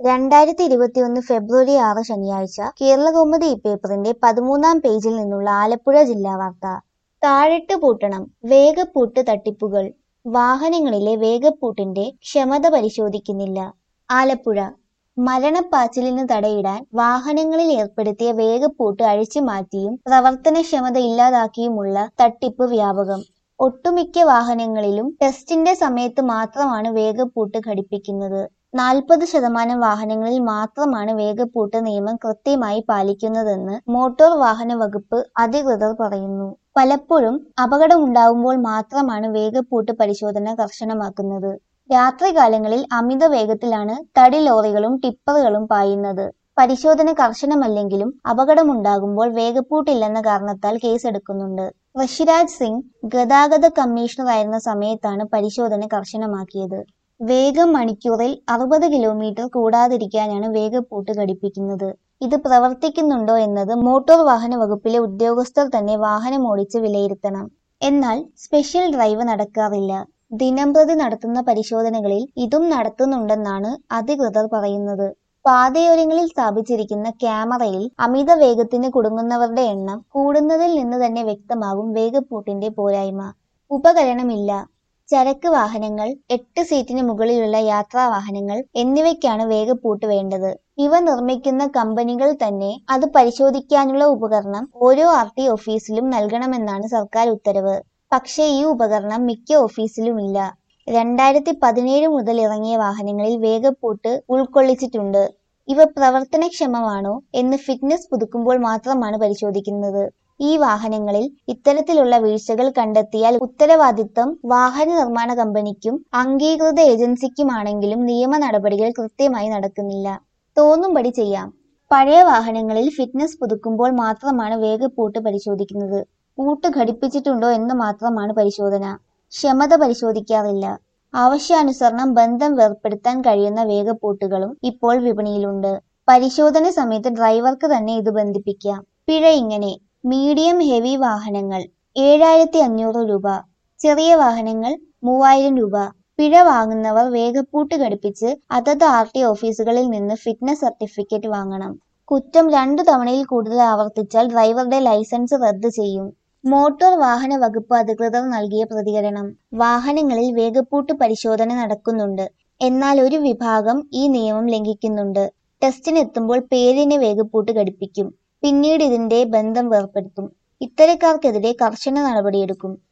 രണ്ടായിരത്തി ഇരുപത്തിയൊന്ന് ഫെബ്രുവരി ആറ് ശനിയാഴ്ച കേരളകൗമുദി പേപ്പറിന്റെ പതിമൂന്നാം പേജിൽ നിന്നുള്ള ആലപ്പുഴ ജില്ലാ വാർത്ത താഴിട്ട് പൂട്ടണം വേഗപ്പൂട്ട് തട്ടിപ്പുകൾ വാഹനങ്ങളിലെ വേഗപ്പൂട്ടിന്റെ ക്ഷമത പരിശോധിക്കുന്നില്ല ആലപ്പുഴ മരണപ്പാച്ചിലിന് തടയിടാൻ വാഹനങ്ങളിൽ ഏർപ്പെടുത്തിയ വേഗപ്പൂട്ട് അഴിച്ചുമാറ്റിയും പ്രവർത്തനക്ഷമത ഇല്ലാതാക്കിയുമുള്ള തട്ടിപ്പ് വ്യാപകം ഒട്ടുമിക്ക വാഹനങ്ങളിലും ടെസ്റ്റിന്റെ സമയത്ത് മാത്രമാണ് വേഗപ്പൂട്ട് ഘടിപ്പിക്കുന്നത് നാൽപ്പത് ശതമാനം വാഹനങ്ങളിൽ മാത്രമാണ് വേഗപ്പൂട്ട് നിയമം കൃത്യമായി പാലിക്കുന്നതെന്ന് മോട്ടോർ വാഹന വകുപ്പ് അധികൃതർ പറയുന്നു പലപ്പോഴും അപകടമുണ്ടാവുമ്പോൾ മാത്രമാണ് വേഗപ്പൂട്ട് പരിശോധന കർശനമാക്കുന്നത് രാത്രികാലങ്ങളിൽ അമിത വേഗത്തിലാണ് തടി ലോറികളും ടിപ്പറുകളും പായുന്നത് പരിശോധന കർശനമല്ലെങ്കിലും അപകടമുണ്ടാകുമ്പോൾ വേഗപ്പൂട്ടില്ലെന്ന കാരണത്താൽ കേസെടുക്കുന്നുണ്ട് ഋഷിരാജ് സിംഗ് ഗതാഗത കമ്മീഷണറായിരുന്ന സമയത്താണ് പരിശോധന കർശനമാക്കിയത് വേഗം മണിക്കൂറിൽ അറുപത് കിലോമീറ്റർ കൂടാതിരിക്കാനാണ് വേഗപ്പൂട്ട് ഘടിപ്പിക്കുന്നത് ഇത് പ്രവർത്തിക്കുന്നുണ്ടോ എന്നത് മോട്ടോർ വാഹന വകുപ്പിലെ ഉദ്യോഗസ്ഥർ തന്നെ വാഹനമോടിച്ച് വിലയിരുത്തണം എന്നാൽ സ്പെഷ്യൽ ഡ്രൈവ് നടക്കാറില്ല ദിനംപ്രതി നടത്തുന്ന പരിശോധനകളിൽ ഇതും നടത്തുന്നുണ്ടെന്നാണ് അധികൃതർ പറയുന്നത് പാതയോരങ്ങളിൽ സ്ഥാപിച്ചിരിക്കുന്ന ക്യാമറയിൽ അമിത വേഗത്തിന് കുടുങ്ങുന്നവരുടെ എണ്ണം കൂടുന്നതിൽ നിന്ന് തന്നെ വ്യക്തമാകും വേഗപ്പൂട്ടിന്റെ പോരായ്മ ഉപകരണമില്ല ചരക്ക് വാഹനങ്ങൾ എട്ട് സീറ്റിന് മുകളിലുള്ള യാത്രാ വാഹനങ്ങൾ എന്നിവയ്ക്കാണ് വേഗപ്പൂട്ട് വേണ്ടത് ഇവ നിർമ്മിക്കുന്ന കമ്പനികൾ തന്നെ അത് പരിശോധിക്കാനുള്ള ഉപകരണം ഓരോ ആർ ടി ഓഫീസിലും നൽകണമെന്നാണ് സർക്കാർ ഉത്തരവ് പക്ഷേ ഈ ഉപകരണം മിക്ക ഓഫീസിലുമില്ല രണ്ടായിരത്തി പതിനേഴ് മുതൽ ഇറങ്ങിയ വാഹനങ്ങളിൽ വേഗപ്പൂട്ട് ഉൾക്കൊള്ളിച്ചിട്ടുണ്ട് ഇവ പ്രവർത്തനക്ഷമമാണോ എന്ന് ഫിറ്റ്നസ് പുതുക്കുമ്പോൾ മാത്രമാണ് പരിശോധിക്കുന്നത് ഈ വാഹനങ്ങളിൽ ഇത്തരത്തിലുള്ള വീഴ്ചകൾ കണ്ടെത്തിയാൽ ഉത്തരവാദിത്തം വാഹന നിർമ്മാണ കമ്പനിക്കും അംഗീകൃത ഏജൻസിക്കുമാണെങ്കിലും നിയമ നടപടികൾ കൃത്യമായി നടക്കുന്നില്ല തോന്നുംപടി ചെയ്യാം പഴയ വാഹനങ്ങളിൽ ഫിറ്റ്നസ് പുതുക്കുമ്പോൾ മാത്രമാണ് വേഗപ്പൂട്ട് പരിശോധിക്കുന്നത് പൂട്ട് ഘടിപ്പിച്ചിട്ടുണ്ടോ എന്ന് മാത്രമാണ് പരിശോധന ക്ഷമത പരിശോധിക്കാറില്ല ആവശ്യാനുസരണം ബന്ധം വേർപ്പെടുത്താൻ കഴിയുന്ന വേഗപ്പൂട്ടുകളും ഇപ്പോൾ വിപണിയിലുണ്ട് പരിശോധന സമയത്ത് ഡ്രൈവർക്ക് തന്നെ ഇത് ബന്ധിപ്പിക്കാം പിഴ ഇങ്ങനെ മീഡിയം ഹെവി വാഹനങ്ങൾ ഏഴായിരത്തി അഞ്ഞൂറ് രൂപ ചെറിയ വാഹനങ്ങൾ മൂവായിരം രൂപ പിഴ വാങ്ങുന്നവർ വേഗപ്പൂട്ട് ഘടിപ്പിച്ച് അതത് ആർ ടി ഓഫീസുകളിൽ നിന്ന് ഫിറ്റ്നസ് സർട്ടിഫിക്കറ്റ് വാങ്ങണം കുറ്റം രണ്ടു തവണയിൽ കൂടുതൽ ആവർത്തിച്ചാൽ ഡ്രൈവറുടെ ലൈസൻസ് റദ്ദ് ചെയ്യും മോട്ടോർ വാഹന വകുപ്പ് അധികൃതർ നൽകിയ പ്രതികരണം വാഹനങ്ങളിൽ വേഗപ്പൂട്ട് പരിശോധന നടക്കുന്നുണ്ട് എന്നാൽ ഒരു വിഭാഗം ഈ നിയമം ലംഘിക്കുന്നുണ്ട് ടെസ്റ്റിനെത്തുമ്പോൾ പേരിന് വേഗപ്പൂട്ട് ഘടിപ്പിക്കും പിന്നീട് ഇതിന്റെ ബന്ധം വേർപ്പെടുത്തും ഇത്തരക്കാർക്കെതിരെ കർശന നടപടിയെടുക്കും